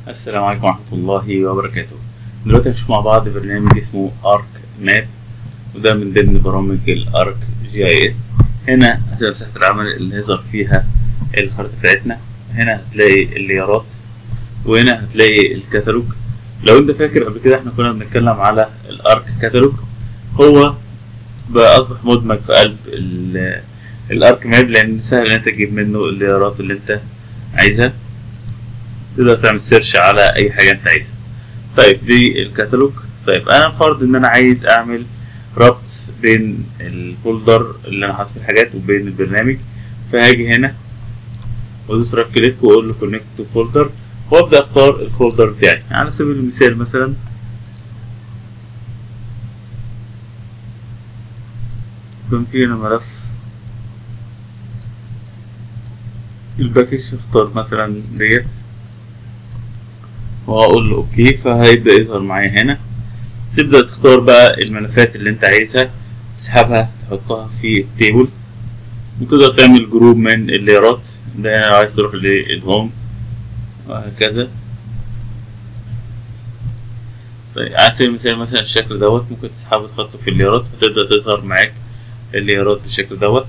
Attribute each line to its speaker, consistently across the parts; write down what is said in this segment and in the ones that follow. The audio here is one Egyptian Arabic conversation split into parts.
Speaker 1: السلام عليكم ورحمة الله وبركاته دلوقتي هنشوف مع بعض برنامج اسمه ارك ماب وده من ضمن برامج الارك جي اي اس هنا هتبقى مساحة العمل اللي هيظهر فيها الخريطة بتاعتنا هنا هتلاقي الليارات وهنا هتلاقي الكتالوج لو انت فاكر قبل كده احنا كنا بنتكلم على الارك كتالوج هو بقى اصبح مدمج في قلب ال- الارك ماب لان سهل ان انت تجيب منه الليارات اللي انت عايزها تقدر تعمل سيرش على اي حاجه انت عايزها طيب دي الكتالوج طيب انا فرض ان انا عايز اعمل ربط بين الفولدر اللي انا حاطط فيه الحاجات وبين البرنامج فهاجي هنا وادوس رايت كليك واقول له كونكت تو فولدر وابدا اختار الفولدر بتاعي على سبيل المثال مثلا يكون في هنا ملف الباكج اختار مثلا ديت واقول له اوكي فهيبدا يظهر معايا هنا تبدا تختار بقى الملفات اللي انت عايزها تسحبها تحطها في التيبل وتقدر تعمل جروب من الليرات ده لو عايز تروح للهوم وهكذا طيب على سبيل المثال مثلا الشكل دوت ممكن تسحبه تحطه في الليرات فتبدا تظهر معاك الليرات بالشكل دوت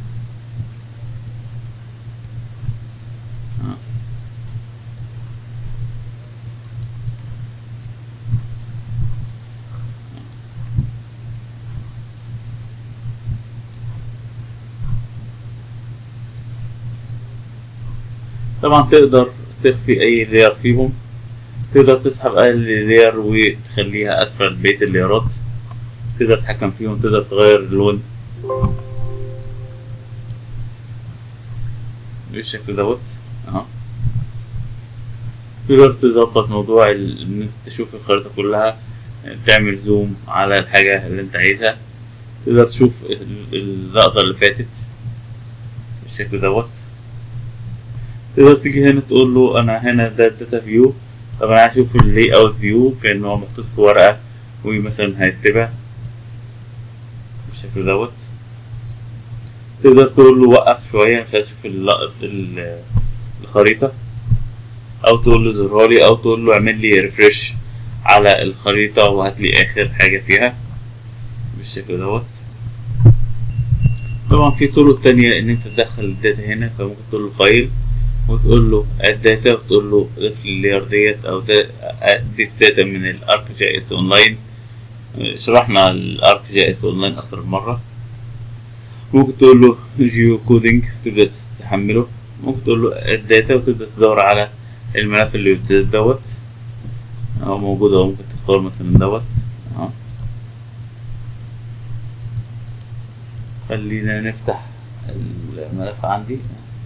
Speaker 1: طبعا تقدر تخفي اي لير فيهم تقدر تسحب اي لير وتخليها اسفل بقية الليرات تقدر تتحكم فيهم تقدر تغير اللون بالشكل دوت اهو تقدر تظبط موضوع ال- ان انت تشوف الخريطة كلها تعمل زوم على الحاجة اللي انت عايزها تقدر تشوف ال- اللقطة اللي فاتت بالشكل دوت تقدر تيجي هنا تقول له انا هنا ده الداتا فيو طب انا عايز اشوف اللي اوت فيو كان هو محطوط في ورقه ومثلا هيتبع بالشكل دوت تقدر تقول له وقف شويه مش عايز اشوف اللقط ال- الخريطه او تقول له ظهرها لي او تقول له اعمل لي ريفرش على الخريطه وهات لي اخر حاجه فيها بالشكل دوت طبعا في طرق تانية ان انت تدخل الداتا هنا فممكن تقول له فايل وتقول له اد داتا وتقول له ضيف لي اللير ديت او دا- ضيف داتا من الارك جي اس اونلاين شرحنا الارك جي اس اونلاين اكتر من مره ممكن تقول له جيو كودينج تبدا تحمله ممكن تقول له اد داتا وتبدا تدور على الملف اللي بت- دوت اهو موجود اهو ممكن تختار مثلا دوت اهو خلينا نفتح الملف عندي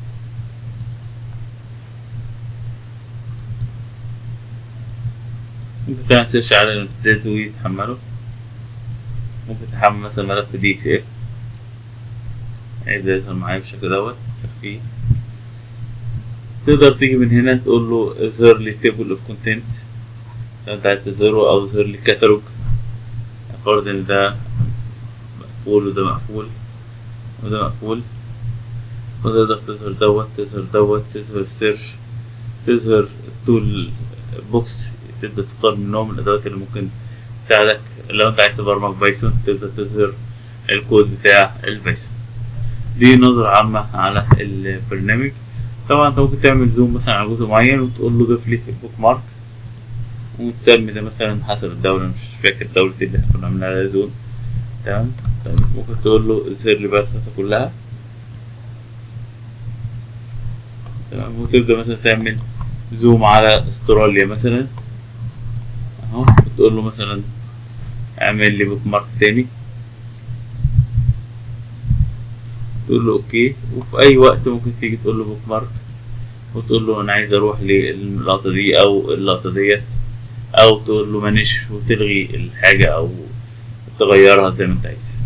Speaker 1: ممكن تعمل سيرش على الامتداد وتحمله ممكن تحمل مثلا ملف دي اكس اف هيبدأ يظهر معايا بالشكل دوت فيه تقدر تيجي من هنا تقول له اظهر لي تيبل اوف كونتنت لو انت عايز تظهره او اظهر لي كاتالوج فرض ان ده مقفول وده مقفول وده مقفول وتقدر تظهر دوت تظهر دوت تظهر السيرش تظهر التول بوكس تبدأ تختار منهم الأدوات اللي ممكن تساعدك لو أنت عايز تبرمج بايثون تبدأ تظهر الكود بتاع البايثون دي نظرة عامة على البرنامج طبعا انت ممكن تعمل زوم مثلا على جزء معين وتقول له ضيف لي بوك مارك وتسمي ده مثلا حسب الدولة مش فاكر دولة اللي احنا كنا عاملين عليها زوم تمام طيب ممكن تقول له اظهر لي بقى الخطة كلها تمام وتبدأ مثلا تعمل زوم على استراليا مثلا اهو وتقول له مثلا اعمل لي بوك مارك تاني تقول له اوكي وفي اي وقت ممكن تيجي تقول له بوك مارك وتقول له انا عايز اروح للقطة دي او اللقطة ديت او تقول له مانيش وتلغي الحاجة او تغيرها زي ما انت عايز